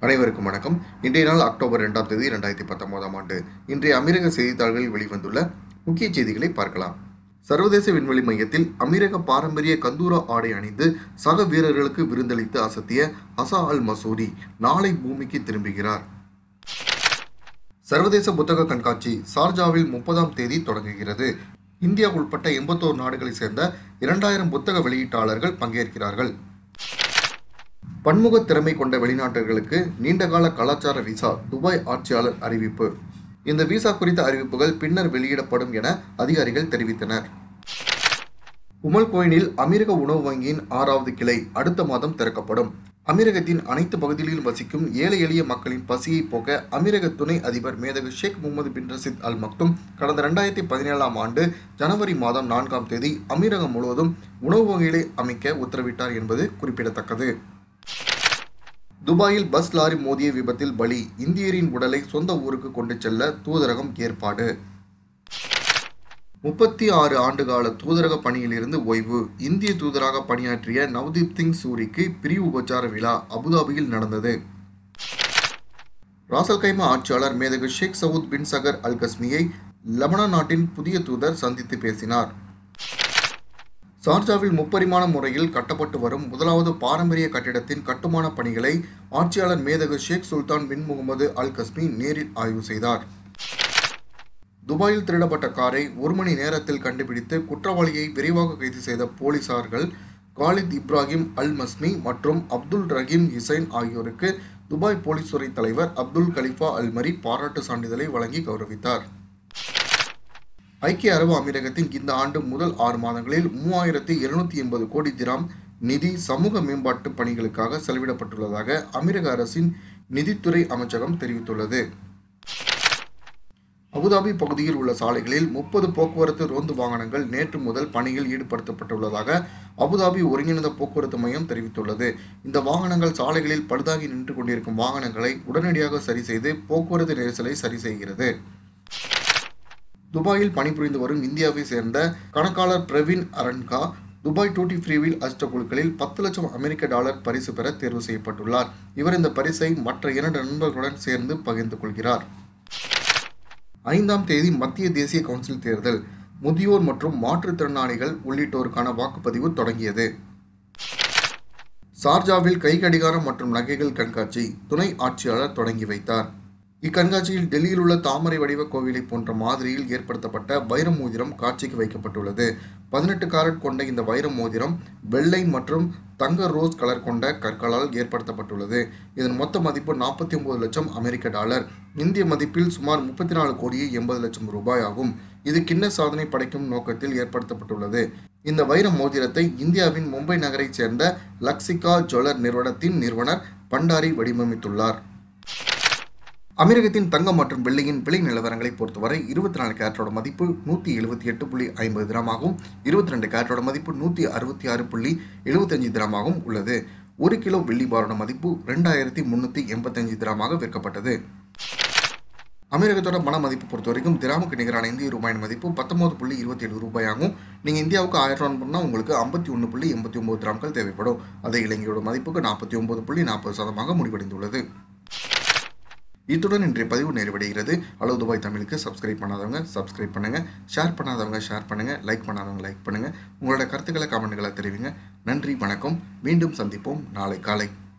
அனைவருக்கும் வணக்கம் இன்றைய நாள் அக்டோபர் ரெண்டாம் தேதி ரெண்டாயிரத்தி பத்தொன்பதாம் ஆண்டு இன்றைய அமீரக செய்தித்தாள்களில் வெளிவந்துள்ள முக்கிய செய்திகளை பார்க்கலாம் சர்வதேச விண்வெளி மையத்தில் அமீரக பாரம்பரிய கந்தூரா ஆடை அணிந்து சக வீரர்களுக்கு விருந்தளித்து அசத்திய ஹசா அல் மசூரி நாளை பூமிக்கு திரும்புகிறார் சர்வதேச புத்தக கண்காட்சி சார்ஜாவில் முப்பதாம் தேதி தொடங்குகிறது இந்தியா உட்பட்ட எண்பத்தோரு நாடுகளைச் சேர்ந்த இரண்டாயிரம் புத்தக வெளியீட்டாளர்கள் பங்கேற்கிறார்கள் பன்முக திறமை கொண்ட வெளிநாட்டர்களுக்கு நீண்டகால கலாச்சார விசா துபாய் ஆட்சியாளர் அறிவிப்பு இந்த விசா குறித்த அறிவிப்புகள் பின்னர் வெளியிடப்படும் என அதிகாரிகள் தெரிவித்தனர் உமல் கோயினில் அமீரக உணவு வங்கியின் ஆறாவது கிளை அடுத்த மாதம் திறக்கப்படும் அமீரகத்தின் அனைத்து பகுதிகளிலும் வசிக்கும் ஏழை எளிய மக்களின் பசியை போக்க அமீரக துணை அதிபர் மேதகு ஷேக் முகமது பின் ரசித் அல் மக்தும் கடந்த ரெண்டாயிரத்தி பதினேழாம் ஆண்டு ஜனவரி மாதம் நான்காம் தேதி அமீரகம் முழுவதும் உணவு வங்கிகளை அமைக்க உத்தரவிட்டார் என்பது குறிப்பிடத்தக்கது துபாயில் பஸ் லாரி மோதிய விபத்தில் பலி இந்தியரின் உடலை சொந்த ஊருக்கு கொண்டு செல்ல தூதரகம் ஏற்பாடு முப்பத்தி ஆறு ஆண்டுகால தூதரக பணியிலிருந்து ஓய்வு இந்திய தூதராக பணியாற்றிய நவ்தீப் சிங் சூரிக்கு பிரிவு உபச்சார விழா அபுதாபியில் நடந்தது ராசல் கைமா ஆட்சியாளர் மேதகு ஷேக் சவுத் பின் சகர் அல் கஸ்மியை லெபனான் நாட்டின் புதிய தூதர் சந்தித்து பேசினார் சார்ஜாவில் முப்பரிமாண முறையில் கட்டப்பட்டு வரும் முதலாவது பாரம்பரிய கட்டிடத்தின் கட்டுமான பணிகளை ஆட்சியாளர் மேதகு ஷேக் சுல்தான் பின் முகமது அல் கஸ்மி நேரில் ஆய்வு செய்தார் துபாயில் திருடப்பட்ட காரை ஒரு மணி நேரத்தில் கண்டுபிடித்து குற்றவாளியை விரைவாக கைது செய்த போலீசார்கள் காலித் இப்ராஹிம் அல் மஸ்மி மற்றும் அப்துல் ரஹீம் ஹிசைன் ஆகியோருக்கு துபாய் போலீஸ் துறை தலைவர் அப்துல் கலிஃபா அல் மரி பாராட்டு சான்றிதழை வழங்கி கௌரவித்தார் ஐக்கிய அரபு அமீரகத்தின் இந்த ஆண்டு முதல் ஆறு மாதங்களில் மூவாயிரத்தி இருநூத்தி எண்பது கோடி திராம் நிதி சமூக மேம்பாட்டு பணிகளுக்காக செலவிடப்பட்டுள்ளதாக அமீரக அரசின் நிதித்துறை அமைச்சகம் தெரிவித்துள்ளது அபுதாபி பகுதியில் உள்ள சாலைகளில் முப்பது போக்குவரத்து ரோந்து வாகனங்கள் நேற்று முதல் பணியில் ஈடுபடுத்தப்பட்டுள்ளதாக அபுதாபி ஒருங்கிணைந்த போக்குவரத்து மையம் தெரிவித்துள்ளது இந்த வாகனங்கள் சாலைகளில் பழுதாகி நின்று கொண்டிருக்கும் வாகனங்களை உடனடியாக சரி செய்து போக்குவரத்து நெரிசலை சரி செய்கிறது துபாயில் பணிபுரிந்து வரும் இந்தியாவை சேர்ந்த கணக்காளர் பிரவீன் அரன்கா துபாய் டூட்டி ஃப்ரீவில் அஷ்ட குழுக்களில் பத்து லட்சம் அமெரிக்க டாலர் பரிசு பெற தேர்வு செய்யப்பட்டுள்ளார் இவர் இந்த பரிசை மற்ற இரண்டு நண்பர்களுடன் சேர்ந்து பகிர்ந்து கொள்கிறார் ஐந்தாம் தேதி மத்திய தேசிய கவுன்சில் தேர்தல் முதியோர் மற்றும் மாற்றுத்திறனாளிகள் உள்ளிட்டோருக்கான வாக்குப்பதிவு தொடங்கியது சார்ஜாவில் கை கடிகாரம் மற்றும் நகைகள் கண்காட்சி துணை ஆட்சியாளர் தொடங்கி வைத்தார் இக்கண்காட்சியில் டெல்லியில் உள்ள தாமரை வடிவ கோவிலை போன்ற மாதிரியில் ஏற்படுத்தப்பட்ட வைர மோதிரம் காட்சிக்கு வைக்கப்பட்டுள்ளது பதினெட்டு காரட் கொண்ட இந்த வைர மோதிரம் வெள்ளை மற்றும் தங்க ரோஸ் கலர் கொண்ட கற்களால் ஏற்படுத்தப்பட்டுள்ளது இதன் மொத்த மதிப்பு நாற்பத்தி ஒன்பது லட்சம் அமெரிக்க டாலர் இந்திய மதிப்பில் சுமார் முப்பத்தி நாலு கோடியே எண்பது லட்சம் ரூபாய் ஆகும் இது கிண்ண சாதனை படைக்கும் நோக்கத்தில் ஏற்படுத்தப்பட்டுள்ளது இந்த வைர மோதிரத்தை இந்தியாவின் மும்பை நகரைச் சேர்ந்த லக்ஸிகா ஜுவல்லர் நிறுவனத்தின் நிறுவனர் பண்டாரி வடிவமைத்துள்ளார் அமெரிக்கத்தின் தங்கம் மற்றும் வெள்ளியின் விலை நிலவரங்களை பொறுத்தவரை இருபத்தி நாலு கேரட்டோட மதிப்பு நூற்றி எழுபத்தி எட்டு புள்ளி ஐம்பது கிராமாகவும் இருபத்தி ரெண்டு கேரட்டோட மதிப்பு நூற்றி அறுபத்தி ஆறு புள்ளி எழுபத்தஞ்சு கிராமாகவும் உள்ளது ஒரு கிலோ வெள்ளி பாரோட மதிப்பு ரெண்டாயிரத்தி முந்நூற்றி எண்பத்தஞ்சு கிராமாக விற்கப்பட்டது அமெரிக்கத்தோட பண மதிப்பு பொறுத்த வரைக்கும் திராமுக்கு நிகரான இந்திய ரூபாயின் மதிப்பு பத்தொன்பது புள்ளி இருபத்தி ஏழு ரூபாயாகும் நீங்கள் இந்தியாவுக்கு ஆயிரம் ரூபாய் பண்ணால் உங்களுக்கு ஐம்பத்தி ஒன்று புள்ளி எண்பத்தி ஒன்பது கிராம்கள் தேவைப்படும் அதே இலங்கையோட மதிப்புக்கு நாற்பத்தி ஒன்பது புள்ளி நாற்பது சதமாக முடிவடைந்துள்ளது இத்துடன் இன்றைய பதிவு நிறைவடைகிறது அளவு துபாய் தமிழுக்கு சப்ஸ்கிரைப் பண்ணாதவங்க சப்ஸ்கிரைப் பண்ணுங்கள் ஷேர் பண்ணாதவங்க ஷேர் பண்ணுங்கள் லைக் பண்ணாதவங்க லைக் பண்ணுங்கள் உங்களோட கருத்துக்களை கமெண்ட்களை தெரிவிங்க நன்றி வணக்கம் மீண்டும் சந்திப்போம் நாளை காலை